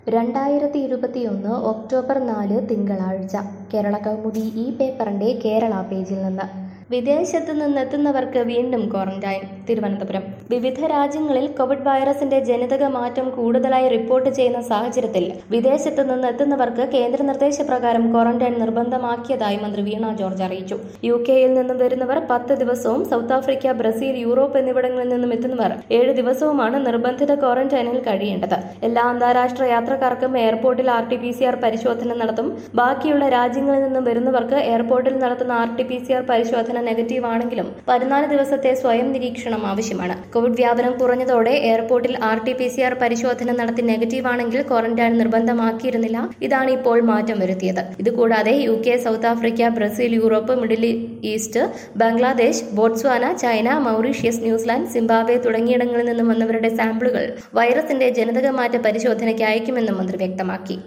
രണ്ടായിരത്തി ഇരുപത്തിയൊന്ന് ഒക്ടോബർ നാല് തിങ്കളാഴ്ച കേരള കൗമുദി ഈ പേപ്പറിന്റെ കേരള പേജിൽ നിന്ന് വിദേശത്ത് നിന്നെത്തുന്നവർക്ക് വീണ്ടും ക്വാറന്റൈൻ തിരുവനന്തപുരം വിവിധ രാജ്യങ്ങളിൽ കോവിഡ് വൈറസിന്റെ ജനിതക മാറ്റം കൂടുതലായി റിപ്പോർട്ട് ചെയ്യുന്ന സാഹചര്യത്തിൽ വിദേശത്ത് നിന്നെത്തുന്നവർക്ക് കേന്ദ്ര നിർദ്ദേശപ്രകാരം ക്വാറന്റൈൻ നിർബന്ധമാക്കിയതായി മന്ത്രി വീണ ജോർജ് അറിയിച്ചു യു കെയിൽ നിന്നും വരുന്നവർ പത്ത് ദിവസവും സൗത്ത് ആഫ്രിക്ക ബ്രസീൽ യൂറോപ്പ് എന്നിവിടങ്ങളിൽ നിന്നും എത്തുന്നവർ ഏഴ് ദിവസവുമാണ് നിർബന്ധിത ക്വാറന്റൈനിൽ കഴിയേണ്ടത് എല്ലാ അന്താരാഷ്ട്ര യാത്രക്കാർക്കും എയർപോർട്ടിൽ R T P C R പരിശോധന നടത്തും ബാക്കിയുള്ള രാജ്യങ്ങളിൽ നിന്നും വരുന്നവർക്ക് എയർപോർട്ടിൽ നടത്തുന്ന R T P C R പരിശോധന നെഗറ്റീവ് ആണെങ്കിലും പതിനാല് ദിവസത്തെ സ്വയം നിരീക്ഷണം ആവശ്യമാണ് കോവിഡ് വ്യാപനം കുറഞ്ഞതോടെ എയർപോർട്ടിൽ R T P C R പരിശോധന നടത്തി നെഗറ്റീവ് ആണെങ്കിൽ ക്വാറന്റൈൻ നിർബന്ധമാക്കിയിരുന്നില്ല ഇതാണ് ഇപ്പോൾ മാറ്റം വരുത്തിയത് ഇതുകൂടാതെ U K south Africa Brazil Europe middle east Bangladesh Botswana China Mauritius New Zealand Zimbabwe തുടങ്ങിയിടങ്ങളിൽ നിന്നും വന്നവരുടെ സാമ്പിളുകൾ വൈറസിന്റെ ജനിതക മാറ്റ പരിശോധനയ്ക്ക് അയക്കുമെന്നും മന്ത്രി വ്യക്തമാക്കി